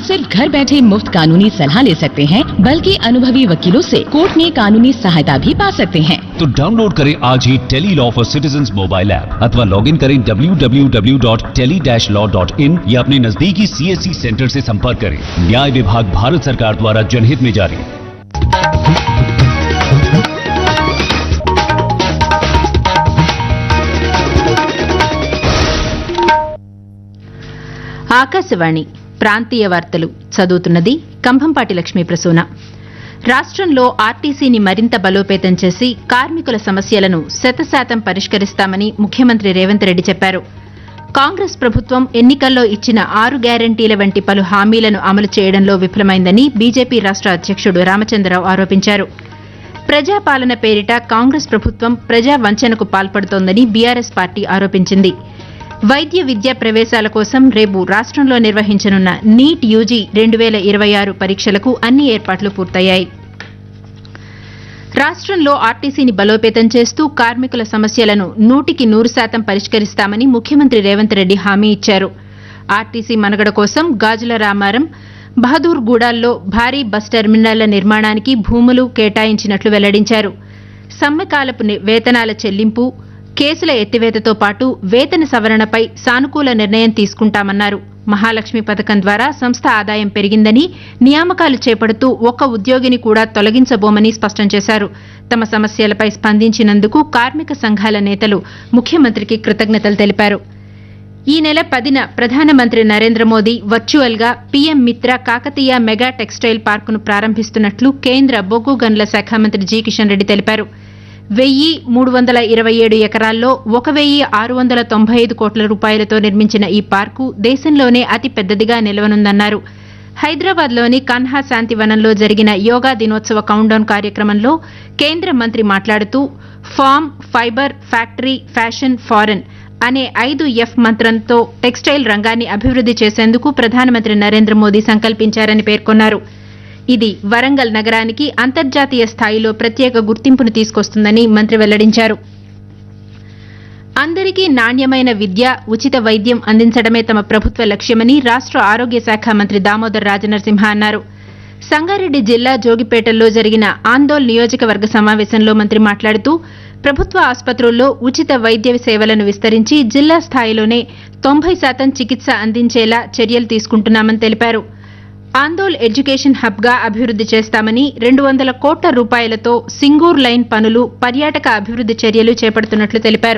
सिर्फ घर बैठे मुफ्त कानूनी सलाह ले सकते हैं बल्कि अनुभवी वकीलों से कोर्ट में कानूनी सहायता भी पा सकते हैं तो डाउनलोड करें आज ही tele law for citizen mobile app अथवा लॉग इन करें www.tele-law.in या अपने नजदीकी सीएससी सेंटर से संपर्क करें न्याय विभाग भारत सरकार द्वारा जनहित में जारी ఆకాశవాణి ప్రాంతీయ వార్తలు చదువుతున్నది కంభంపాటి లక్ష్మీ ప్రసూన రాష్ట్రంలో ఆర్టీసీని మరింత బలోపేతం చేసి కార్మికుల సమస్యలను శతశాతం పరిష్కరిస్తామని ముఖ్యమంత్రి రేవంత్ రెడ్డి చెప్పారు కాంగ్రెస్ ప్రభుత్వం ఎన్నికల్లో ఇచ్చిన ఆరు గ్యారంటీల వంటి పలు హామీలను అమలు చేయడంలో విఫలమైందని బీజేపీ రాష్ట్ర అధ్యక్షుడు రామచంద్రరావు ఆరోపించారు ప్రజాపాలన పేరిట కాంగ్రెస్ ప్రభుత్వం ప్రజా వంచనకు పాల్పడుతోందని బీఆర్ఎస్ పార్టీ ఆరోపించింది వైద్య విద్యా ప్రవేశాల కోసం రేపు రాష్ట్రంలో నిర్వహించనున్న నీట్ యూజీ రెండు వేల ఇరవై ఆరు పరీక్షలకు అన్ని ఏర్పాట్లు పూర్తయ్యాయి రాష్ట్రంలో ఆర్టీసీని బలోపేతం చేస్తూ కార్మికుల సమస్యలను నూటికి నూరు శాతం పరిష్కరిస్తామని ముఖ్యమంత్రి రేవంత్ రెడ్డి హామీ ఇచ్చారు ఆర్టీసీ మనుగడ కోసం గాజుల రామారం బహదూర్ గూడాల్లో భారీ బస్ టెర్మినళ్ల నిర్మాణానికి భూములు కేటాయించినట్లు వెల్లడించారు సమ్మెకాలపు ని- వేతనాల చెల్లింపు కేసుల ఎత్తివేతతో పాటు వేతన సవరణపై సానుకూల నిర్ణయం తీసుకుంటామన్నారు మహాలక్ష్మి పథకం ద్వారా సంస్థ ఆదాయం పెరిగిందని నియామకాలు చేపడుతూ ఒక్క ఉద్యోగిని కూడా తొలగించబోమని స్పష్టం చేశారు తమ సమస్యలపై స్పందించినందుకు కార్మిక సంఘాల నేతలు ముఖ్యమంత్రికి కృతజ్ఞతలు తెలిపారు ఈ నెల పదిన ప్రధానమంత్రి నరేంద్ర మోదీ వర్చువల్ గా PM Mitra Kakatiya mega textile పార్కును ప్రారంభిస్తున్నట్లు కేంద్ర బొగ్గు గనుల శాఖ మంత్రి జి కిషన్ రెడ్డి తెలిపారు వెయ్యి మూడు వందల ఇరవై ఏడు ఎకరాల్లో ఒక వెయ్యి ఆరు వందల తొంభై ఐదు కోట్ల రూపాయలతో నిర్మించిన ఈ పార్కు దేశంలోనే అతి పెద్దదిగా నిలవనుందన్నారు హైదరాబాద్లోని కన్హా శాంతివనంలో జరిగిన యోగా దినోత్సవ కౌంట్డౌన్ కార్యక్రమంలో కేంద్ర మంత్రి మాట్లాడుతూ farm fiber factory fashion foreign అనే ఐదు ఎఫ్ మంత్రంతో టెక్స్టైల్ రంగాన్ని అభివృద్ది చేసేందుకు ప్రధానమంత్రి నరేంద్ర మోదీ సంకల్పించారని పేర్కొన్నారు ఇది వరంగల్ నగరానికి అంతర్జాతీయ స్థాయిలో ప్రత్యేక గుర్తింపును తీసుకొస్తుందని మంత్రి వెల్లడించారు అందరికీ నాణ్యమైన విద్య ఉచిత వైద్యం అందించడమే తమ ప్రభుత్వ లక్ష్యమని రాష్ట్ర ఆరోగ్య శాఖ మంత్రి దామోదర్ రాజనరసింహ అన్నారు సంగారెడ్డి జిల్లా జోగిపేటలో జరిగిన ఆందోళ్ నియోజకవర్గ సమావేశంలో మంత్రి మాట్లాడుతూ ప్రభుత్వ ఆసుపత్రుల్లో ఉచిత వైద్య సేవలను విస్తరించి జిల్లా స్థాయిలోనే తొంభై శాతం చికిత్స అందించేలా చర్యలు తీసుకుంటున్నామని తెలిపారు ఆందోళ్ ఎడ్యుకేషన్ హబ్ గా అభివృద్ది చేస్తామని రెండు వందల కోట్ల రూపాయలతో సింగూర్ లైన్ పనులు పర్యాటక అభివృద్ది చర్యలు చేపడుతున్నట్లు తెలిపారు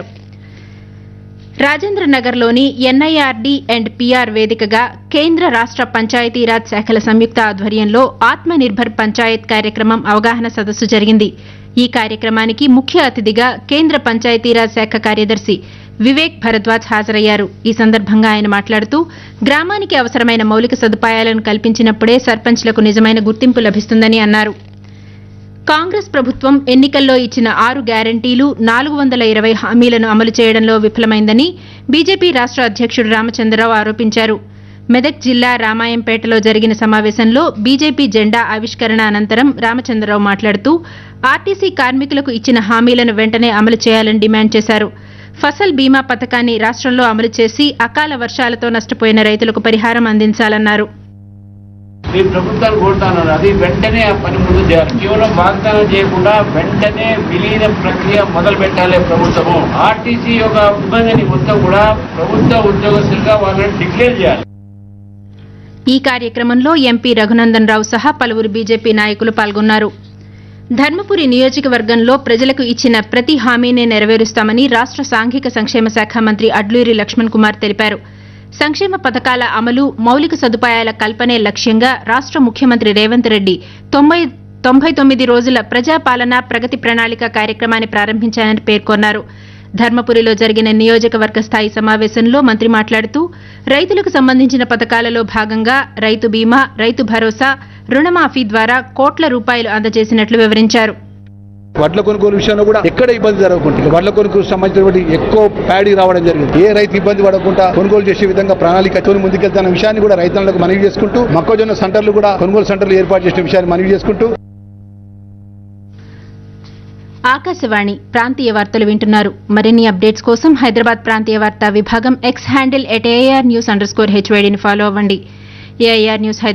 రాజేంద్ర నగర్లోని ఎన్ఐఆర్డి అండ్ పిఆర్ వేదికగా కేంద్ర రాష్ట్ర పంచాయతీరాజ్ శాఖల సంయుక్త ఆధ్వర్యంలో ఆత్మ నిర్భర్ పంచాయత్ కార్యక్రమం అవగాహన సదస్సు జరిగింది ఈ కార్యక్రమానికి ముఖ్య అతిథిగా కేంద్ర పంచాయతీరాజ్ శాఖ కార్యదర్శి వివేక్ భరద్వాజ్ హాజరయ్యారు ఈ సందర్భంగా ఆయన మాట్లాడుతూ గ్రామానికి అవసరమైన మౌలిక సదుపాయాలను కల్పించినప్పుడే సర్పంచ్లకు నిజమైన గుర్తింపు లభిస్తుందని అన్నారు కాంగ్రెస్ ప్రభుత్వం ఎన్నికల్లో ఇచ్చిన ఆరు గ్యారంటీలు నాలుగు వందల ఇరవై హామీలను అమలు చేయడంలో విఫలమైందని బీజేపీ రాష్ట్ర అధ్యక్షుడు రామచంద్రరావు ఆరోపించారు మెదక్ జిల్లా రామాయంపేటలో జరిగిన సమావేశంలో బీజేపీ జెండా ఆవిష్కరణ అనంతరం రామచంద్రరావు మాట్లాడుతూ ఆర్టీసీ కార్మికులకు ఇచ్చిన హామీలను వెంటనే అమలు చేయాలని డిమాండ్ చేశారు ఫసల్ బీమా పథకాన్ని రాష్ట్రంలో అమలు చేసి అకాల వర్షాలతో నష్టపోయిన రైతులకు పరిహారం అందించాలన్నారు ఈ ప్రభుత్వాలు కోరుతున్నారు అది వెంటనే ఆ పని ముందు చేయాలి కేవలం వాగ్దానం చేయకుండా వెంటనే విలీన ప్రక్రియ మొదలు పెట్టాలి ప్రభుత్వము ఆర్టీసీ యొక్క ఇబ్బందిని మొత్తం కూడా ప్రభుత్వ ఉద్యోగస్తులుగా వాళ్ళని డిక్లేర్ చేయాలి ఈ కార్యక్రమంలో ఎంపీ రఘునందన్ రావు సహా పలువురు బీజేపీ నాయకులు పాల్గొన్నారు ధర్మపురి నియోజకవర్గంలో ప్రజలకు ఇచ్చిన ప్రతి హామీని నెరవేరుస్తామని రాష్ట్ర సాంఘిక సంక్షేమ శాఖ మంత్రి అడ్లూరి లక్ష్మణ్ కుమార్ తెలిపారు సంక్షేమ పథకాల అమలు మౌలిక సదుపాయాల కల్పనే లక్ష్యంగా రాష్ట్ర ముఖ్యమంత్రి రేవంత్ రెడ్డి తొంభై తొంభై తొమ్మిది రోజుల ప్రజాపాలన ప్రగతి ప్రణాళిక కార్యక్రమాన్ని ప్రారంభించారని పేర్కొన్నారు ధర్మపురిలో జరిగిన నియోజకవర్గ స్థాయి సమావేశంలో మంత్రి మాట్లాడుతూ రైతులకు సంబంధించిన పథకాలలో భాగంగా రైతు బీమా రైతు భరోసా రుణమాఫీ ద్వారా కోట్ల రూపాయలు అందజేసినట్లు వివరించారు వడ్ల కొనుగోలు విషయంలో కూడా ఎక్కడ ఇబ్బంది జరగకుండా వడ్ల కొనుగోలు సంబంధించినటువంటి ఎక్కువ ప్యాడీ రావడం జరిగింది ఏ రైతు ఇబ్బంది పడకుండా కొనుగోలు చేసే విధంగా ప్రణాళికతో ముందుకెళ్తున్న విషయాన్ని కూడా రైతులకు మనవి చేసుకుంటూ మొక్కజొన్న సెంటర్లు కూడా కొనుగోలు సెంటర్లు ఏర్పాటు చేసిన విషయాన్ని మనవి చేసుకుంటూ ఆకాశవాణి ప్రాంతీయ వార్తలు వింటున్నారు మరిన్ని అప్డేట్స్ కోసం హైదరాబాద్ ప్రాంతీయ వార్తా విభాగం X handle at AIR news underscore హెచ్వైడీని ఫాలో అవ్వండి ఏఐఆర్ న్యూస్ హైదరాబాద్